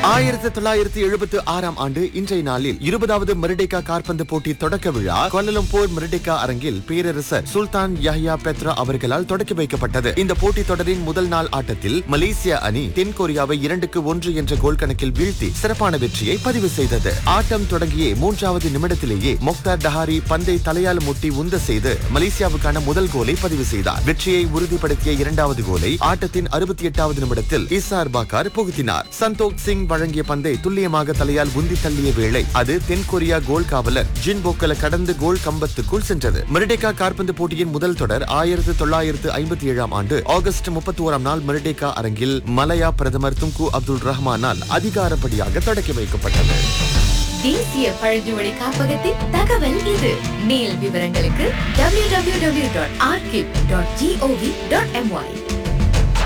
ஆயிரத்தி தொள்ளாயிரத்தி எழுபத்தி ஆறாம் ஆண்டு இன்றைய நாளில் இருபதாவது மெரிடேக்கா காற்பந்து போட்டி தொடக்க விழா கோலலம்பூர் மெரிடேக்கா அரங்கில் பேரரசர் சுல்தான் யஹ்யா பெத்ரா அவர்களால் தொடக்கி வைக்கப்பட்டது இந்த போட்டி தொடரின் முதல் நாள் ஆட்டத்தில் மலேசியா அணி தென் கொரியாவை இரண்டுக்கு ஒன்று என்ற கோல் கணக்கில் வீழ்த்தி சிறப்பான வெற்றியை பதிவு செய்தது ஆட்டம் தொடங்கிய மூன்றாவது நிமிடத்திலேயே மொக்தார் டஹாரி பந்தை தலையால் முட்டி உந்த செய்து மலேசியாவுக்கான முதல் கோலை பதிவு செய்தார் வெற்றியை உறுதிப்படுத்திய இரண்டாவது கோலை ஆட்டத்தின் அறுபத்தி எட்டாவது நிமிடத்தில் இசார் பாக்கார் புகுத்தினார் சந்தோக் சிங் வழங்கிய பந்தை துல்லியமாக தலையால் உந்தி தள்ளிய வேளை அது தென் கொரியா கோல் காவலர் ஜின் போக்கல கடந்து கோல் கம்பத்துக்குள் சென்றது மெரிடேக்கா காற்பந்து போட்டியின் முதல் தொடர் ஆயிரத்து தொள்ளாயிரத்து ஐம்பத்தி ஏழாம் ஆண்டு ஆகஸ்ட் முப்பத்தி ஓராம் நாள் மெரிடேக்கா அரங்கில் மலையா பிரதமர் துங்கு அப்துல் ரஹ்மானால் அதிகாரப்படியாக தொடக்கி வைக்கப்பட்டது தேசிய பழங்குமொழி காப்பகத்தின் தகவல் இது மேல் விவரங்களுக்கு www.archive.gov.my